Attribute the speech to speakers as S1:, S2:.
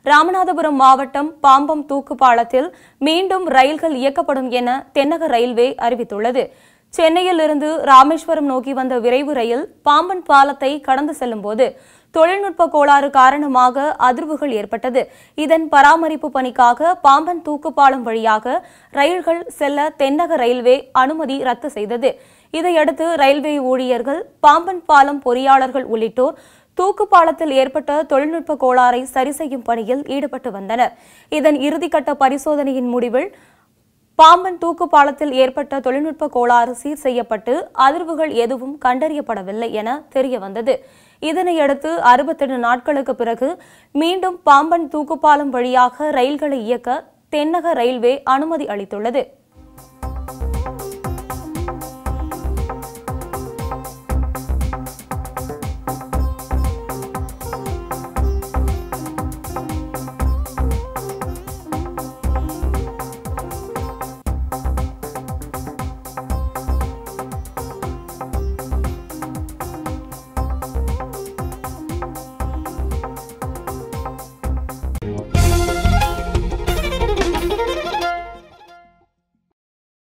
S1: ராமநாதபுரம் மாவட்டம் பாம்பம் தூக்கு பாலத்தில் மீண்டும் ரயில்கள் இயக்கப்படும் என தென்னக ரயில்வே அறிவித்துள்ளது சென்னையிலிருந்து ராமேஸ்வரம் நோக்கி வந்த விரைவு ரயில் பாம்பன் பாலத்தை கடந்து செல்லும்போது தொழில்நுட்ப கோளாறு காரணமாக அதிர்வுகள் ஏற்பட்டது இதன் பராமரிப்பு பணிக்காக பாம்பன் தூக்கு பாலம் வழியாக ரயில்கள் செல்ல தென்னக ரயில்வே அனுமதி ரத்து செய்தது இதையடுத்து ரயில்வே ஊழியர்கள் பாம்பன் பாலம் பொறியாளர்கள் உள்ளிட்டோர் தூக்கு பாலத்தில் ஏற்பட்ட தொழில்நுட்ப கோளாறை சரி செய்யும் பணியில் ஈடுபட்டு வந்தனர் இதன் இறுதிக்கட்ட பரிசோதனையின் முடிவில் பாம்பன் தூக்கு பாலத்தில் ஏற்பட்ட தொழில்நுட்ப கோளாறு சீர் செய்யப்பட்டு அதிர்வுகள் எதுவும் கண்டறியப்படவில்லை என தெரிய வந்தது இதனையடுத்து அறுபத்தெட்டு நாட்களுக்கு பிறகு மீண்டும் பாம்பன் தூக்குப்பாலம் வழியாக ரயில்களை இயக்க தென்னக ரயில்வே அனுமதி அளித்துள்ளது